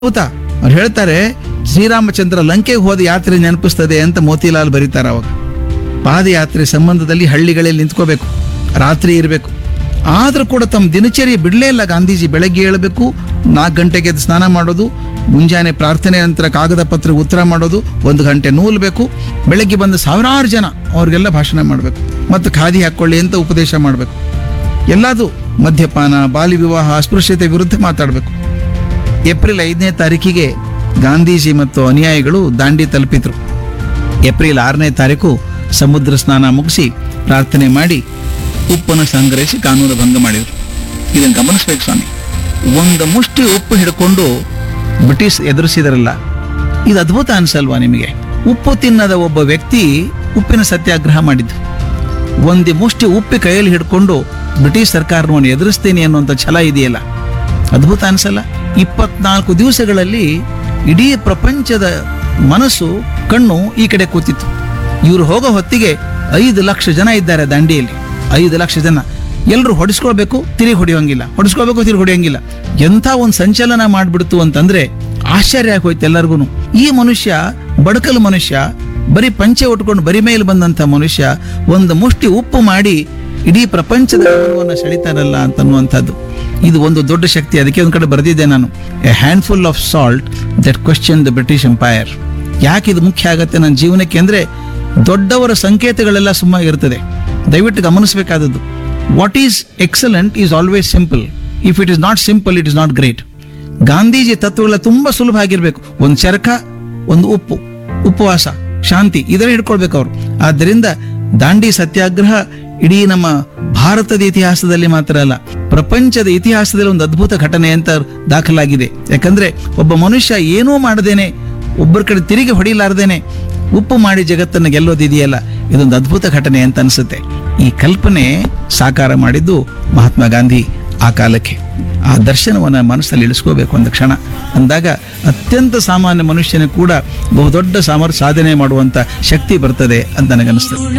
ಹೌದಾ ಅವ್ರು ಹೇಳ್ತಾರೆ ಶ್ರೀರಾಮಚಂದ್ರ ಲಂಕೆಗೆ ಹೋದ ಯಾತ್ರೆ ನೆನಪಿಸ್ತದೆ ಅಂತ ಮೋತಿಲಾಲ್ ಬರೀತಾರೆ ಅವಾಗ ಪಾದಯಾತ್ರೆ ಸಂಬಂಧದಲ್ಲಿ ಹಳ್ಳಿಗಳಲ್ಲಿ ನಿಂತ್ಕೋಬೇಕು ರಾತ್ರಿ ಇರಬೇಕು ಆದ್ರೂ ಕೂಡ ತಮ್ಮ ದಿನಚರಿ ಬಿಡಲೇ ಇಲ್ಲ ಗಾಂಧೀಜಿ ಬೆಳಗ್ಗೆ ಏಳಬೇಕು ನಾಲ್ಕು ಗಂಟೆಗೆ ಎದ್ದು ಸ್ನಾನ ಮಾಡೋದು ಮುಂಜಾನೆ ಪ್ರಾರ್ಥನೆ ನಂತರ ಕಾಗದ ಪತ್ರ ಉತ್ತರ ಮಾಡೋದು ಒಂದು ಗಂಟೆ ನೂಲ್ಬೇಕು ಬೆಳಗ್ಗೆ ಬಂದ ಸಾವಿರಾರು ಜನ ಅವ್ರಿಗೆಲ್ಲ ಭಾಷಣ ಮಾಡಬೇಕು ಮತ್ತು ಖಾದಿ ಹಾಕ್ಕೊಳ್ಳಿ ಅಂತ ಉಪದೇಶ ಮಾಡಬೇಕು ಎಲ್ಲದು ಮದ್ಯಪಾನ ಬಾಲ್ಯ ವಿವಾಹ ಅಸ್ಪೃಶ್ಯತೆ ವಿರುದ್ಧ ಮಾತಾಡಬೇಕು ಏಪ್ರಿಲ್ ಐದನೇ ತಾರೀಕಿಗೆ ಗಾಂಧೀಜಿ ಮತ್ತು ಅನುಯಾಯಿಗಳು ದಾಂಡಿ ತಲುಪಿದ್ರು ಏಪ್ರಿಲ್ ಆರನೇ ತಾರೀಕು ಸಮುದ್ರ ಸ್ನಾನ ಮುಗಿಸಿ ಪ್ರಾರ್ಥನೆ ಮಾಡಿ ಉಪ್ಪನ್ನು ಸಂಗ್ರಹಿಸಿ ಕಾನೂನು ಭಂಗ ಮಾಡಿದರು ಇದನ್ನು ಗಮನಿಸ್ಬೇಕು ಸ್ವಾಮಿ ಒಂದು ಮುಷ್ಟಿ ಉಪ್ಪು ಹಿಡ್ಕೊಂಡು ಬ್ರಿಟಿಷ್ ಎದುರಿಸಿದರಲ್ಲ ಇದು ಅದ್ಭುತ ಅನ್ಸಲ್ವಾ ನಿಮಗೆ ಉಪ್ಪು ತಿನ್ನದ ಒಬ್ಬ ವ್ಯಕ್ತಿ ಉಪ್ಪಿನ ಸತ್ಯಾಗ್ರಹ ಮಾಡಿದ್ದು ಒಂದು ಮುಷ್ಟಿ ಉಪ್ಪಿ ಕೈಯಲ್ಲಿ ಹಿಡ್ಕೊಂಡು ಬ್ರಿಟಿಷ್ ಸರ್ಕಾರವನ್ನು ಎದುರಿಸ್ತೀನಿ ಅನ್ನುವಂಥ ಛಲ ಇದೆಯಲ್ಲ ಅದ್ಭುತ ಅನ್ಸಲ್ಲ ಇಪ್ಪತ್ನಾಲ್ಕು ದಿವಸಗಳಲ್ಲಿ ಇಡೀ ಪ್ರಪಂಚದ ಮನಸ್ಸು ಕಣ್ಣು ಈ ಕಡೆ ಕೂತಿತ್ತು ಇವರು ಹೋಗೋ ಹೊತ್ತಿಗೆ ಐದು ಲಕ್ಷ ಜನ ಇದ್ದಾರೆ ದಾಂಡಿಯಲ್ಲಿ ಐದು ಲಕ್ಷ ಜನ ಎಲ್ಲರೂ ಹೊಡಿಸ್ಕೊಳ್ಬೇಕು ತಿರುಗಿ ಹೊಡೆಯೋಂಗಿಲ್ಲ ಹೊಡಿಸ್ಕೊಳ್ಬೇಕು ತಿರುಗಿ ಹೊಡೆಯೋಂಗಿಲ್ಲ ಎಂಥ ಒಂದು ಸಂಚಲನ ಮಾಡಿಬಿಡ್ತು ಅಂತಂದ್ರೆ ಆಶ್ಚರ್ಯ ಆಗೋಯ್ತು ಎಲ್ಲರಿಗೂ ಈ ಮನುಷ್ಯ ಬಡಕಲ್ ಮನುಷ್ಯ ಬರೀ ಪಂಚೆ ಉಟ್ಕೊಂಡು ಬರಿ ಮೇಲೆ ಬಂದಂತ ಮನುಷ್ಯ ಒಂದು ಮುಷ್ಟಿ ಉಪ್ಪು ಮಾಡಿ ಇಡೀ ಪ್ರಪಂಚದ ಗಮನವನ್ನು ಸೆಳಿತಾರಲ್ಲ ಅಂತನ್ನುವಂಥದ್ದು ಇದು ಒಂದು ದೊಡ್ಡ ಶಕ್ತಿ ಅದಕ್ಕೆ ಒಂದು ಕಡೆ ಬರೆದಿದ್ದೆ ನಾನು a handful of salt that question the British Empire ಯಾಕೆ ಇದು ಮುಖ್ಯ ಆಗತ್ತೆ ನನ್ನ ಜೀವನಕ್ಕೆ ಅಂದ್ರೆ ದೊಡ್ಡವರ ಸಂಕೇತಗಳೆಲ್ಲ ಸುಮ್ಮ ಇರ್ತದೆ ದಯವಿಟ್ಟು ಗಮನಿಸಬೇಕಾದದ್ದು what is excellent is always simple if it is not simple it is not great Gandhiji ತತ್ವಗಳ ತುಂಬಾ ಸುಲಭ ಆಗಿರ್ಬೇಕು ಒಂದು ಚರಕ ಒಂದು ಉಪ್ಪು ಉಪವಾಸ ಶಾಂತಿ ಇದರ ಹಿಡ್ಕೊಳ್ಬೇಕು ಅವರು ಆದ್ದರಿಂದ ದಾಂಡಿ ಸತ್ಯಾಗ್ರಹ ಇಡೀ ನಮ್ಮ ಭಾರತದ ಇತಿಹಾಸದಲ್ಲಿ ಮಾತ್ರ ಅಲ್ಲ ಪ್ರಪಂಚದ ಇತಿಹಾಸದಲ್ಲಿ ಒಂದು ಅದ್ಭುತ ಘಟನೆ ಅಂತ ದಾಖಲಾಗಿದೆ ಯಾಕಂದ್ರೆ ಒಬ್ಬ ಮನುಷ್ಯ ಏನೂ ಮಾಡದೇನೆ ಒಬ್ಬರ ಕಡೆ ತಿರುಗಿ ಹೊಡಿಲಾರ್ದೇನೆ ಉಪ್ಪು ಮಾಡಿ ಜಗತ್ತನ್ನು ಗೆಲ್ಲೋದಿದೆಯಲ್ಲ ಇದೊಂದು ಅದ್ಭುತ ಘಟನೆ ಅಂತ ಅನಿಸುತ್ತೆ ಈ ಕಲ್ಪನೆ ಸಾಕಾರ ಮಾಡಿದ್ದು ಮಹಾತ್ಮ ಗಾಂಧಿ ಆ ಕಾಲಕ್ಕೆ ಆ ದರ್ಶನವನ್ನ ಮನಸ್ಸಲ್ಲಿ ಇಳಿಸ್ಕೋಬೇಕು ಒಂದು ಕ್ಷಣ ಅಂದಾಗ ಅತ್ಯಂತ ಸಾಮಾನ್ಯ ಮನುಷ್ಯನ ಕೂಡ ಬಹುದೊಡ್ಡ ಸಾಮರ್ಥ್ಯ ಸಾಧನೆ ಮಾಡುವಂತ ಶಕ್ತಿ ಬರ್ತದೆ ಅಂತ ನನಗನ್ನಿಸ್ತದೆ